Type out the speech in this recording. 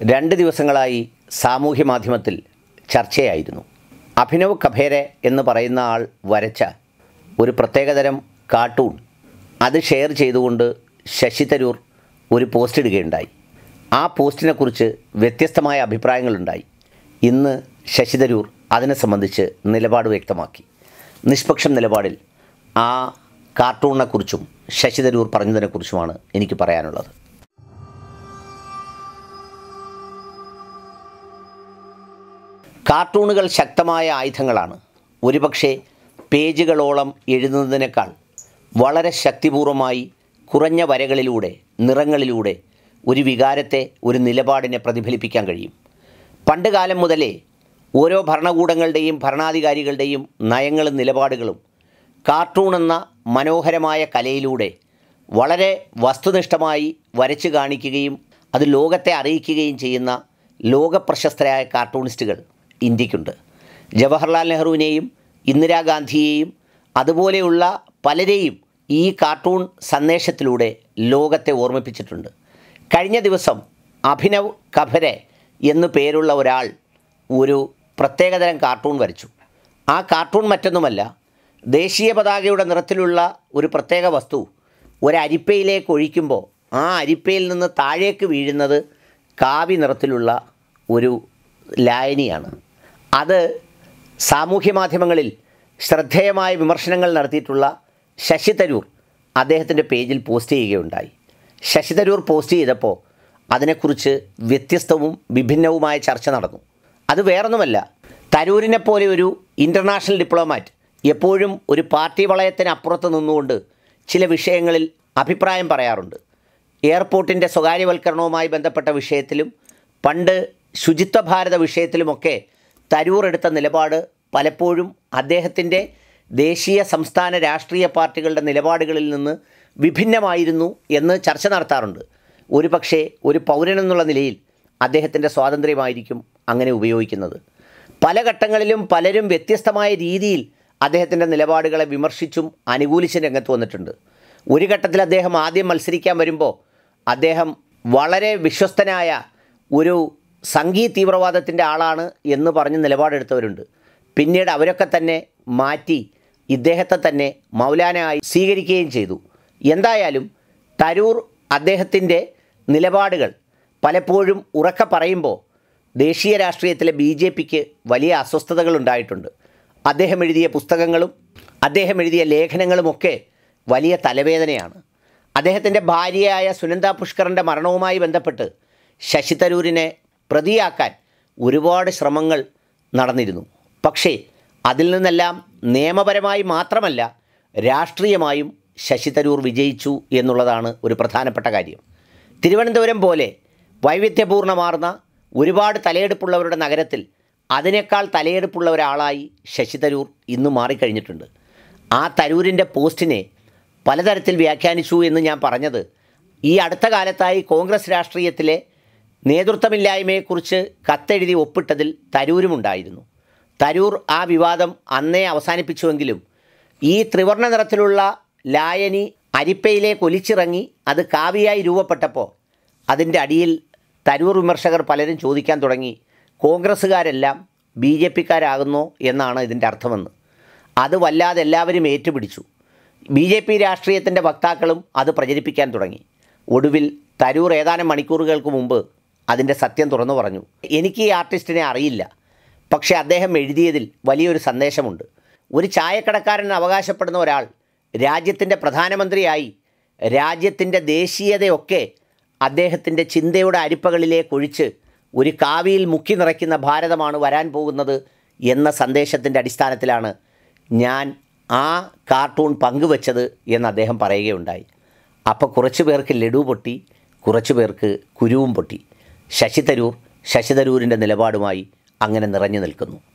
രണ്ട് ദിവസങ്ങളായി സാമൂഹ്യ മാധ്യമത്തിൽ ചർച്ചയായിരുന്നു അഭിനവ് കഭേരെ എന്ന് പറയുന്ന ആൾ വരച്ച ഒരു പ്രത്യേകതരം കാർട്ടൂൺ അത് ഷെയർ ചെയ്തുകൊണ്ട് ശശി തരൂർ ഒരു പോസ്റ്റ് ഇടുകയുണ്ടായി ആ പോസ്റ്റിനെക്കുറിച്ച് വ്യത്യസ്തമായ അഭിപ്രായങ്ങളുണ്ടായി ഇന്ന് ശശി തരൂർ അതിനെ സംബന്ധിച്ച് നിലപാട് വ്യക്തമാക്കി നിഷ്പക്ഷം നിലപാടിൽ ആ കാർട്ടൂണിനെക്കുറിച്ചും ശശി തരൂർ പറഞ്ഞതിനെക്കുറിച്ചുമാണ് എനിക്ക് പറയാനുള്ളത് കാർട്ടൂണുകൾ ശക്തമായ ആയുധങ്ങളാണ് ഒരുപക്ഷെ പേജുകളോളം എഴുതുന്നതിനേക്കാൾ വളരെ ശക്തിപൂർവമായി കുറഞ്ഞ വരകളിലൂടെ നിറങ്ങളിലൂടെ ഒരു വികാരത്തെ ഒരു നിലപാടിനെ പ്രതിഫലിപ്പിക്കാൻ കഴിയും പണ്ട് കാലം മുതലേ ഓരോ ഭരണകൂടങ്ങളുടെയും ഭരണാധികാരികളുടെയും നയങ്ങളും നിലപാടുകളും കാർട്ടൂൺ എന്ന മനോഹരമായ കലയിലൂടെ വളരെ വസ്തുനിഷ്ഠമായി വരച്ചു കാണിക്കുകയും അത് ലോകത്തെ അറിയിക്കുകയും ചെയ്യുന്ന ലോകപ്രശസ്തരായ കാർട്ടൂണിസ്റ്റുകൾ ഇന്ത്യക്കുണ്ട് ജവഹർലാൽ നെഹ്റുവിനെയും ഇന്ദിരാഗാന്ധിയെയും അതുപോലെയുള്ള പലരെയും ഈ കാർട്ടൂൺ സന്ദേശത്തിലൂടെ ലോകത്തെ ഓർമ്മിപ്പിച്ചിട്ടുണ്ട് കഴിഞ്ഞ ദിവസം അഭിനവ് കഭരെ എന്നു പേരുള്ള ഒരാൾ ഒരു പ്രത്യേകതരം കാർട്ടൂൺ വരച്ചു ആ കാർട്ടൂൺ മറ്റൊന്നുമല്ല ദേശീയ പതാകയുടെ നിറത്തിലുള്ള ഒരു പ്രത്യേക വസ്തു ഒരരിപ്പയിലേക്ക് ഒഴിക്കുമ്പോൾ ആ അരിപ്പയിൽ നിന്ന് താഴേക്ക് വീഴുന്നത് കാവി നിറത്തിലുള്ള ഒരു ലായനിയാണ് അത് സാമൂഹ്യ മാധ്യമങ്ങളിൽ ശ്രദ്ധേയമായ വിമർശനങ്ങൾ നടത്തിയിട്ടുള്ള ശശി തരൂർ അദ്ദേഹത്തിൻ്റെ പേജിൽ പോസ്റ്റ് ചെയ്യുകയുണ്ടായി ശശി തരൂർ പോസ്റ്റ് ചെയ്തപ്പോൾ അതിനെക്കുറിച്ച് വ്യത്യസ്തവും വിഭിന്നവുമായ ചർച്ച നടന്നു അത് വേറൊന്നുമല്ല തരൂരിനെ പോലെ ഒരു ഇൻ്റർനാഷണൽ ഡിപ്ലോമാറ്റ് എപ്പോഴും ഒരു പാർട്ടി വളയത്തിനപ്പുറത്ത് നിന്നുകൊണ്ട് ചില വിഷയങ്ങളിൽ അഭിപ്രായം പറയാറുണ്ട് എയർപോർട്ടിൻ്റെ സ്വകാര്യവൽക്കരണവുമായി ബന്ധപ്പെട്ട വിഷയത്തിലും പണ്ട് ശുചിത്വ ഭാരത വിഷയത്തിലുമൊക്കെ തരൂർ എടുത്ത നിലപാട് പലപ്പോഴും അദ്ദേഹത്തിൻ്റെ ദേശീയ സംസ്ഥാന രാഷ്ട്രീയ പാർട്ടികളുടെ നിലപാടുകളിൽ നിന്ന് വിഭിന്നമായിരുന്നു എന്ന് ചർച്ച നടത്താറുണ്ട് ഒരു പക്ഷേ ഒരു പൗരനെന്നുള്ള നിലയിൽ അദ്ദേഹത്തിൻ്റെ സ്വാതന്ത്ര്യമായിരിക്കും അങ്ങനെ ഉപയോഗിക്കുന്നത് പല ഘട്ടങ്ങളിലും പലരും വ്യത്യസ്തമായ രീതിയിൽ അദ്ദേഹത്തിൻ്റെ നിലപാടുകളെ വിമർശിച്ചും അനുകൂലിച്ചും രംഗത്ത് വന്നിട്ടുണ്ട് ഒരു ഘട്ടത്തിൽ അദ്ദേഹം ആദ്യം മത്സരിക്കാൻ വരുമ്പോൾ അദ്ദേഹം വളരെ വിശ്വസ്തനായ ഒരു സംഘീ തീവ്രവാദത്തിൻ്റെ ആളാണ് എന്ന് പറഞ്ഞ് നിലപാടെടുത്തവരുണ്ട് പിന്നീട് അവരൊക്കെ തന്നെ മാറ്റി ഇദ്ദേഹത്തെ തന്നെ മൗലാനയായി സ്വീകരിക്കുകയും ചെയ്തു എന്തായാലും തരൂർ അദ്ദേഹത്തിൻ്റെ നിലപാടുകൾ പലപ്പോഴും ഉറക്കെ പറയുമ്പോൾ ദേശീയ രാഷ്ട്രീയത്തിലെ ബി ജെ പിക്ക് വലിയ അസ്വസ്ഥതകൾ ഉണ്ടായിട്ടുണ്ട് അദ്ദേഹം എഴുതിയ പുസ്തകങ്ങളും അദ്ദേഹം എഴുതിയ ലേഖനങ്ങളുമൊക്കെ വലിയ തലവേദനയാണ് അദ്ദേഹത്തിൻ്റെ ഭാര്യയായ സുനന്ദ പുഷ്കറിൻ്റെ മരണവുമായി ബന്ധപ്പെട്ട് ശശി തരൂരിനെ പ്രതിയാക്കാൻ ഒരുപാട് ശ്രമങ്ങൾ നടന്നിരുന്നു പക്ഷേ അതിൽ നിന്നെല്ലാം നിയമപരമായി മാത്രമല്ല രാഷ്ട്രീയമായും ശശി തരൂർ വിജയിച്ചു എന്നുള്ളതാണ് ഒരു പ്രധാനപ്പെട്ട കാര്യം തിരുവനന്തപുരം പോലെ വൈവിധ്യപൂർണ്ണമാർന്ന ഒരുപാട് തലയെടുപ്പുള്ളവരുടെ നഗരത്തിൽ അതിനേക്കാൾ തലയെടുപ്പുള്ള ഒരാളായി ശശി തരൂർ ഇന്ന് മാറിക്കഴിഞ്ഞിട്ടുണ്ട് ആ തരൂരിൻ്റെ പോസ്റ്റിനെ പലതരത്തിൽ വ്യാഖ്യാനിച്ചു എന്ന് ഞാൻ പറഞ്ഞത് ഈ അടുത്ത കാലത്തായി കോൺഗ്രസ് രാഷ്ട്രീയത്തിലെ നേതൃത്വമില്ലായ്മയെക്കുറിച്ച് കത്തെഴുതി ഒപ്പിട്ടതിൽ തരൂരുമുണ്ടായിരുന്നു തരൂർ ആ വിവാദം അന്നേ അവസാനിപ്പിച്ചുവെങ്കിലും ഈ ത്രിവർണ്ണ നിറത്തിലുള്ള ലായനി അരിപ്പയിലേക്ക് ഒലിച്ചിറങ്ങി അത് കാവിയായി രൂപപ്പെട്ടപ്പോൾ അതിൻ്റെ അടിയിൽ തരൂർ വിമർശകർ പലരും ചോദിക്കാൻ തുടങ്ങി കോൺഗ്രസ്സുകാരെല്ലാം ബി ജെ പിക്കാരാകുന്നോ എന്നാണ് ഇതിൻ്റെ അർത്ഥമെന്ന് അത് വല്ലാതെ എല്ലാവരും ഏറ്റുപിടിച്ചു ബി ജെ പി രാഷ്ട്രീയത്തിൻ്റെ വക്താക്കളും അത് പ്രചരിപ്പിക്കാൻ തുടങ്ങി ഒടുവിൽ തരൂർ ഏതാനും മണിക്കൂറുകൾക്ക് മുമ്പ് അതിൻ്റെ സത്യം തുറന്നു പറഞ്ഞു എനിക്ക് ഈ ആർട്ടിസ്റ്റിനെ അറിയില്ല പക്ഷേ അദ്ദേഹം എഴുതിയതിൽ വലിയൊരു സന്ദേശമുണ്ട് ഒരു ചായക്കടക്കാരൻ അവകാശപ്പെടുന്ന ഒരാൾ രാജ്യത്തിൻ്റെ പ്രധാനമന്ത്രിയായി രാജ്യത്തിൻ്റെ ദേശീയതയൊക്കെ അദ്ദേഹത്തിൻ്റെ ചിന്തയുടെ അരിപ്പകളിലേക്ക് ഒഴിച്ച് ഒരു കാവിയിൽ മുക്കി നിറയ്ക്കുന്ന ഭാരതമാണ് വരാൻ പോകുന്നത് എന്ന സന്ദേശത്തിൻ്റെ അടിസ്ഥാനത്തിലാണ് ഞാൻ ആ കാർട്ടൂൺ പങ്കുവച്ചത് എന്ന് അദ്ദേഹം പറയുകയുണ്ടായി അപ്പോൾ കുറച്ച് പേർക്ക് ലഡു പൊട്ടി കുറച്ച് പേർക്ക് കുരുവും പൊട്ടി ശശി തരൂർ ശശി തരൂരിൻ്റെ നിലപാടുമായി അങ്ങനെ നിറഞ്ഞു നിൽക്കുന്നു